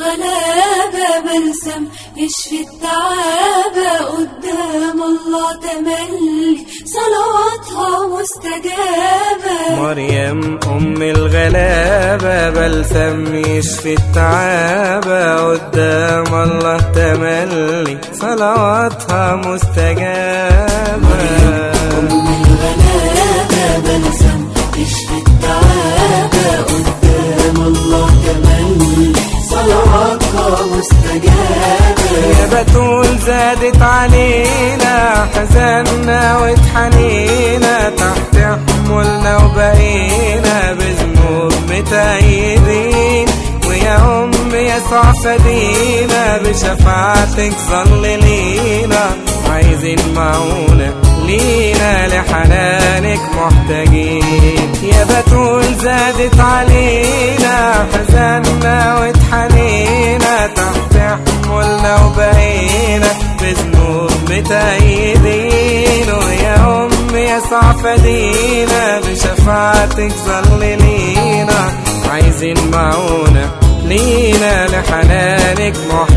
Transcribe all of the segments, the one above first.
الغلابة بلسم يشفي التعابة قدام الله تملي صلواتها مستجابة مريم أم الغلابة بلسم يشفي التعابة قدام الله تملي صلواتها مستجابة أم الغلابة بلسم يشفي التعابة قدام الله تملي صلواتها مستجابة يا بتول زادت علينا حزننا واتحنينا تحت حمولنا وبقينا بذنوب متأيدين ويا أم يسوع فدينا بشفاعتك ظل لينا عايزين معونة لينا لحنانك محتاجين يا بتول زادت علينا حزننا واتحنينا تحت حمولنا وبقينا بذنوب متأيدين ويا أم يسوع فدينا بشفاعتك ظل لينا عايزين معونة لينا لحنانك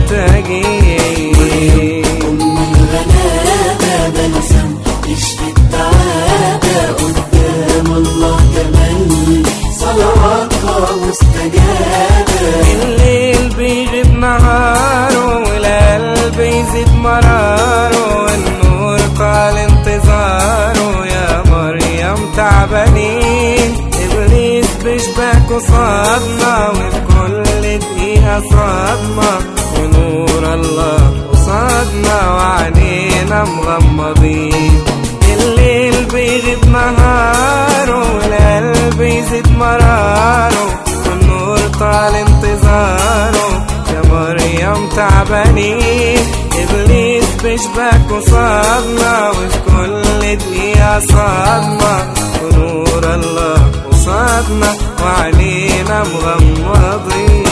محتاجين أم الغلابة بلسم يشفي التعابة قدام الله تملي صلواتها مستجابة الليل بيغيب نهاره والقلب يزيد مراره والنور طال انتظاره يا مريم تعبانين ابليس بيشبك قصادنا وفي كل دقيقة صدمة ونور الله قصادنا وعينينا مغمضين الليل بيغيب نهاره والقلب يزيد مراره والنور طال انتظاره يا مريم تعبانين ابليس بيشبك قصادنا وفي كل دقيقة صدمة ونور الله قصادنا وعينينا مغمضين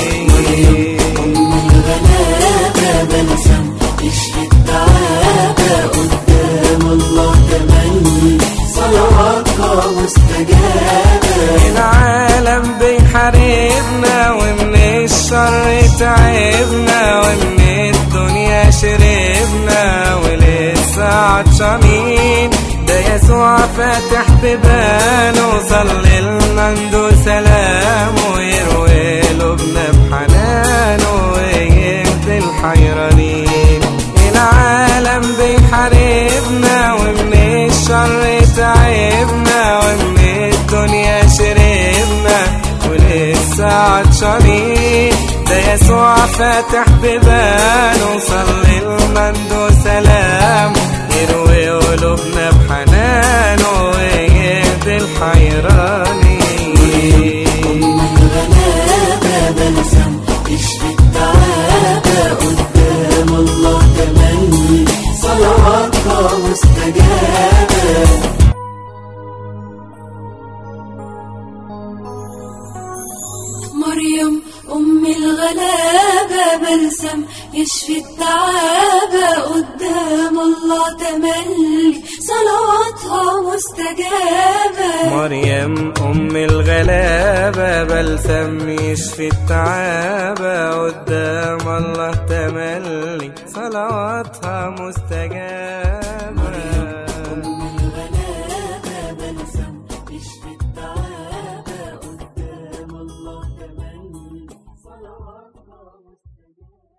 أم الغلابة بلسم يشفي التعابة قدام الله تملي صلواتها مستجابة العالم بيحاربنا ومن الشر تعبنا ومن الدنيا شربنا ولسه عطشانين ده يسوع فاتح بيبانه صلي لنا ندو سلامه يروي قلوبنا بحنانه ويهدي الحيرانين العالم بيحاربنا ومن الشر تعبنا ومن الدنيا شربنا ولسه عطشانين ده يسوع فاتح بيبانه صلي لنا ندو سلام يروي قلوبنا بحنانه ويهدي الحيرانين أم الغلابة بلسم يشفي التعابة قدام الله تملي صلواتها مستجابة مريم أم الغلابة بلسم يشفي التعابة قدام الله تملي صلواتها مستجابة مريم أم الغلابة بلسم يشفي التعابة قدام الله تملي صلواتها مستجابة أم الغلابة بلسم يشفي التعابة قدام الله تملي صلواتها مستجابة